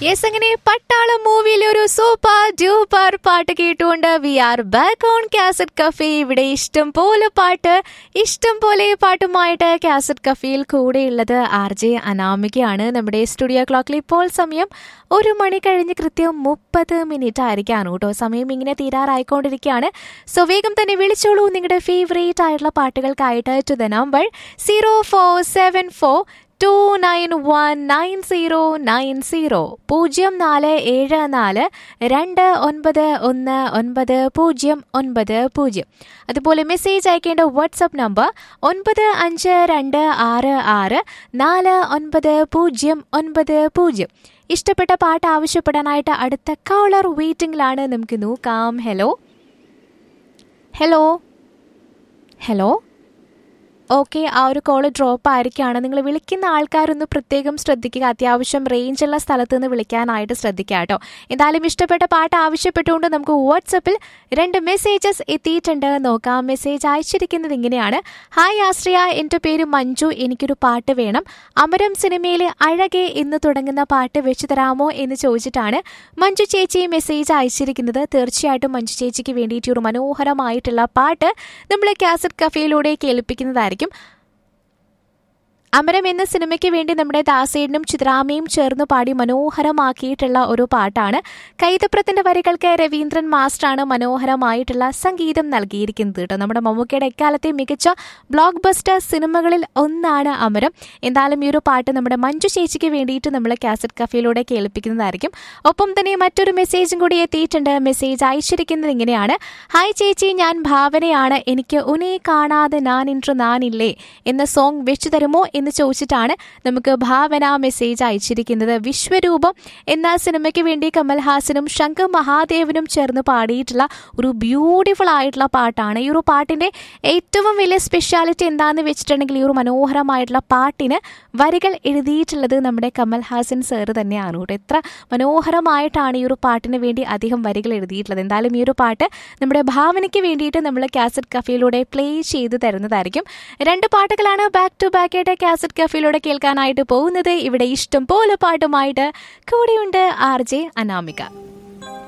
yes അങ്ങനെ പട്ടാളം മൂവിയിലെ ഒരു സൂപ്പർ ഡ്യൂപ്പർ പാട്ട് കേട്ടുകൊണ്ട് we are back on cassette cafe ഇവിടെ ഇഷ്ടം പോലെ പാട്ട് ഇഷ്ടം പോലെ പാട്ടുമായിട്ട് കാസറ്റ് കഫേയിൽ കൂടെയുള്ളത് ആർ ജെ അനാമികയാണ് നമ്മുടെ സ്റ്റുഡിയോ ക്ലോക്കിൽ ഇപ്പോൾ സമയം ഒരു മണി കഴിഞ്ഞ് കൃത്യം മുപ്പത് മിനിറ്റ് ആയിരിക്കാണ് കേട്ടോ സമയം ഇങ്ങനെ തീരാറായിക്കൊണ്ടിരിക്കുകയാണ് സോ വേഗം തന്നെ വിളിച്ചോളൂ നിങ്ങളുടെ ഫേവറേറ്റ് ആയിട്ടുള്ള പാട്ടുകൾക്കായിട്ട് to the number zero four seven four two nine one nine zero nine zero പൂജ്യം നാല് ഏഴ് നാല് രണ്ട് ഒൻപത് ഒന്ന് ഒൻപത് പൂജ്യം ഒൻപത് പൂജ്യം അതുപോലെ മെസ്സേജ് അയക്കേണ്ട വാട്സപ്പ് നമ്പർ ഒൻപത് അഞ്ച് രണ്ട് ആറ് ആറ് നാല് ഒൻപത് പൂജ്യം ഒൻപത് പൂജ്യം ഇഷ്ടപ്പെട്ട പാട്ട് ആവശ്യപ്പെടാനായിട്ട് അടുത്ത കോളർ വെയിറ്റിംഗിലാണ് നമുക്ക് നോക്കാം ഹലോ ഹലോ ഹലോ ഓക്കെ ആ ഒരു കോള് ഡ്രോപ്പ് ആയിരിക്കുകയാണ് നിങ്ങൾ വിളിക്കുന്ന ആൾക്കാരൊന്ന് പ്രത്യേകം ശ്രദ്ധിക്കുക അത്യാവശ്യം റേഞ്ചുള്ള സ്ഥലത്ത് നിന്ന് വിളിക്കാനായിട്ട് ശ്രദ്ധിക്കുക കേട്ടോ എന്തായാലും ഇഷ്ടപ്പെട്ട പാട്ട് ആവശ്യപ്പെട്ടുകൊണ്ട് നമുക്ക് വാട്സപ്പിൽ രണ്ട് മെസ്സേജസ് എത്തിയിട്ടുണ്ട് നോക്കാം മെസ്സേജ് അയച്ചിരിക്കുന്നത് ഇങ്ങനെയാണ് ഹായ് ആശ്രിയ എൻ്റെ പേര് മഞ്ജു എനിക്കൊരു പാട്ട് വേണം അമരം സിനിമയിലെ അഴകെ എന്ന് തുടങ്ങുന്ന പാട്ട് വെച്ചു തരാമോ എന്ന് ചോദിച്ചിട്ടാണ് മഞ്ജു ചേച്ചി മെസ്സേജ് അയച്ചിരിക്കുന്നത് തീർച്ചയായിട്ടും മഞ്ജു ചേച്ചിക്ക് വേണ്ടിയിട്ട് ഒരു മനോഹരമായിട്ടുള്ള പാട്ട് നമ്മൾ കാസറ്റ് കഫേയിലൂടെ കേൾപ്പിക്കുന്നതായിരിക്കും അമരം എന്ന സിനിമയ്ക്ക് വേണ്ടി നമ്മുടെ ദാസേടനും ചിത്രാമയും ചേർന്ന് പാടി മനോഹരമാക്കിയിട്ടുള്ള ഒരു പാട്ടാണ് കൈതപ്രത്തിന്റെ വരികൾക്ക് രവീന്ദ്രൻ മാസ്റ്ററാണ് മനോഹരമായിട്ടുള്ള സംഗീതം നൽകിയിരിക്കുന്നത് കേട്ടോ നമ്മുടെ മമ്മൂക്കയുടെ എക്കാലത്തെ മികച്ച ബ്ലോക്ക് ബസ്റ്റർ സിനിമകളിൽ ഒന്നാണ് അമരം എന്തായാലും ഈ ഒരു പാട്ട് നമ്മുടെ മഞ്ജു ചേച്ചിക്ക് വേണ്ടിയിട്ട് നമ്മൾ കാസറ്റ് കഫയിലൂടെ കേൾപ്പിക്കുന്നതായിരിക്കും ഒപ്പം തന്നെ മറ്റൊരു മെസ്സേജും കൂടി എത്തിയിട്ടുണ്ട് മെസ്സേജ് അയച്ചിരിക്കുന്നത് ഇങ്ങനെയാണ് ഹായ് ചേച്ചി ഞാൻ ഭാവനയാണ് എനിക്ക് ഉനെ കാണാതെ ഞാൻ ഇன்று നാനില്ലേ എന്ന സോങ് വെച്ചു തരുമോ എന്ന് ചോദിച്ചിട്ടാണ് നമുക്ക് ഭാവന മെസ്സേജ് അയച്ചിരിക്കുന്നത് വിശ്വരൂപം എന്ന സിനിമയ്ക്ക് വേണ്ടി കമൽഹാസനും ശങ്കർ മഹാദേവനും ചേർന്ന് പാടിയിട്ടുള്ള ഒരു ബ്യൂട്ടിഫുൾ ആയിട്ടുള്ള പാട്ടാണ് ഈ ഒരു പാട്ടിന്റെ ഏറ്റവും വലിയ സ്പെഷ്യാലിറ്റി എന്താന്ന് വെച്ചിട്ടുണ്ടെങ്കിൽ ഈ ഒരു മനോഹരമായിട്ടുള്ള പാട്ടിന് വരികൾ എഴുതിയിട്ടുള്ളത് നമ്മുടെ കമൽഹാസൻ സാറ് തന്നെയാണ് കേട്ടോ എത്ര മനോഹരമായിട്ടാണ് ഈ ഒരു പാട്ടിന് വേണ്ടി അധികം വരികൾ എഴുതിയിട്ടുള്ളത് എന്തായാലും ഈ ഒരു പാട്ട് നമ്മുടെ ഭാവനയ്ക്ക് വേണ്ടിയിട്ട് നമ്മൾ കാസറ്റ് കഫയിലൂടെ പ്ലേ ചെയ്ത് തരുന്നതായിരിക്കും രണ്ട് പാട്ടുകളാണ് ബാക്ക് ടു ബാക്ക് ആയിട്ട് കാസറ്റ് കഫയിലൂടെ കേൾക്കാനായിട്ട് പോകുന്നത് ഇവിടെ ഇഷ്ടം പോലെ പാട്ടുമായിട്ട് കൂടെയുണ്ട് ആർ ജെ അനാമിക